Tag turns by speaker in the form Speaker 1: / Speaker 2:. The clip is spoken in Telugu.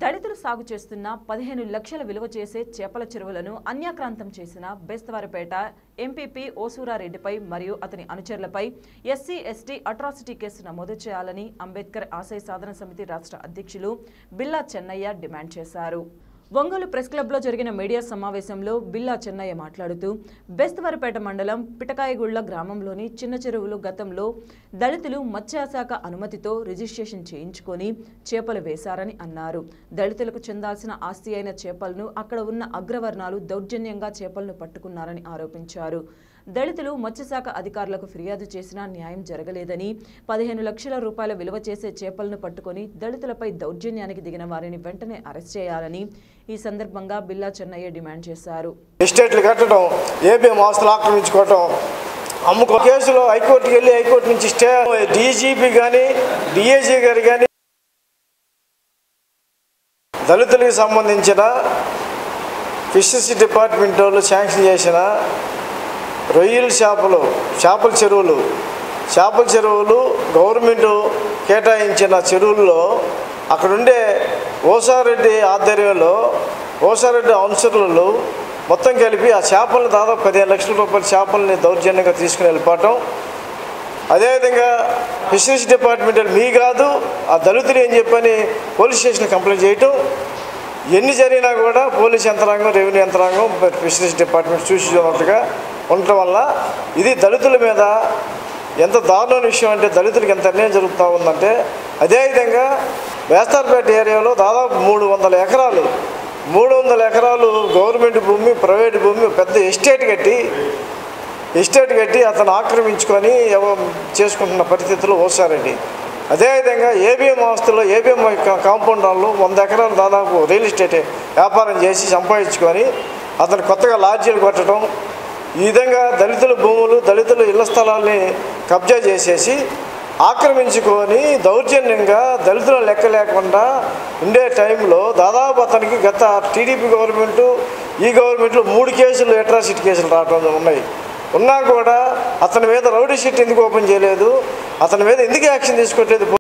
Speaker 1: దళితులు సాగు చేస్తున్న పదిహేను లక్షల విలువ చేసే చేపల చెరువులను అన్యాక్రాంతం చేసిన బేస్తవారిపేట ఎంపీపీ ఓసూరారెడ్డిపై మరియు అతని అనుచరులపై ఎస్సీ ఎస్టీ అట్రాసిటీ కేసు నమోదు చేయాలని అంబేద్కర్ ఆశయ సాధన సమితి రాష్ట్ర అధ్యక్షులు బిల్లా చెన్నయ్య డిమాండ్ చేశారు ఒంగోలు ప్రెస్ క్లబ్లో జరిగిన మీడియా సమావేశంలో బిల్లా చెన్నయ్య మాట్లాడుతూ బెస్తవారిపేట మండలం పిటకాయగుళ్ల గ్రామంలోని చిన్న చెరువులు గతంలో దళితులు మత్స్యశాఖ అనుమతితో రిజిస్ట్రేషన్ చేయించుకొని చేపలు వేశారని అన్నారు దళితులకు చెందాల్సిన ఆస్తి అయిన చేపలను అక్కడ ఉన్న అగ్రవర్ణాలు దౌర్జన్యంగా చేపలను పట్టుకున్నారని ఆరోపించారు దళితులు మత్స్యశాఖ అధికారులకు ఫిర్యాదు చేసినా న్యాయం జరగలేదని పదిహేను లక్షల రూపాయల విలువ చేసే చేపలను పట్టుకొని దళితులపై దౌర్జన్యానికి దిగిన వారిని వెంటనే అరెస్ట్ చేయాలని ఈ సందర్భంగా బిల్లా చెన్నయ్య డిమాండ్ చేశారు
Speaker 2: ఎస్టేట్లు కట్టడం ఏబిఎం ఆస్తులు ఆక్రమించుకోవటం అమ్ముకో కేసులో హైకోర్టుకి వెళ్ళి హైకోర్టు నుంచి స్టే డీజీపీ కానీ డిఏజీ గారు కానీ దళితులకు సంబంధించిన ఫిషరీస్ డిపార్ట్మెంట్ వాళ్ళు శాంక్షన్ చేసిన రొయ్యల చేపలు చేపల చెరువులు చేపల చెరువులు గవర్నమెంట్ కేటాయించిన చెరువుల్లో అక్కడుండే ఓసారెడ్డి ఆధ్వర్యంలో ఓసారెడ్డి అనుసరులు మొత్తం కలిపి ఆ చేపలను దాదాపు పదిహేను లక్షల రూపాయల చేపల్ని దౌర్జన్యంగా తీసుకుని వెళ్ళిపోవటం అదేవిధంగా ఫిషరీస్ డిపార్ట్మెంట్ వాళ్ళు మీ కాదు ఆ దళితులు ఏం చెప్పని పోలీస్ స్టేషన్ కంప్లైంట్ చేయటం ఎన్ని జరిగినా కూడా పోలీస్ యంత్రాంగం రెవెన్యూ యంత్రాంగం ఫిషరీస్ డిపార్ట్మెంట్ చూసి చూడట్టుగా ఉండటం వల్ల ఇది దళితుల మీద ఎంత దారుణమైన విషయం అంటే దళితులకు ఎంత అన్యాయం జరుగుతూ ఉందంటే అదేవిధంగా వేస్తార్పేట ఏరియాలో దాదాపు మూడు వందల ఎకరాలు మూడు వందల ఎకరాలు గవర్నమెంట్ భూమి ప్రైవేట్ భూమి పెద్ద ఎస్టేట్ కట్టి ఎస్టేట్ కట్టి అతను ఆక్రమించుకొని ఎవ- చేసుకుంటున్న పరిస్థితులు ఓసారండి అదేవిధంగా ఏబిఎం ఆస్తుల్లో ఏబిఎం కాంపౌండ్ వాళ్ళు వంద ఎకరాలు దాదాపు రియల్ ఎస్టేట్ వ్యాపారం చేసి సంపాదించుకొని అతను కొత్తగా లాడ్జీలు కొట్టడం ఈ విధంగా దళితుల భూములు దళితుల ఇళ్ల స్థలాల్ని కబ్జా చేసేసి ఆక్రమించుకొని దౌర్జన్యంగా దళితుల లెక్క లేకుండా ఉండే టైంలో దాదాపు అతనికి గత టీడీపీ గవర్నమెంటు ఈ గవర్నమెంట్లో మూడు కేసులు అట్రాసిటీ కేసులు రావడం ఉన్నాయి ఉన్నా కూడా అతని మీద రౌడీ షీట్ ఎందుకు ఓపెన్ చేయలేదు అతని మీద ఎందుకు యాక్షన్ తీసుకోవట్లేదు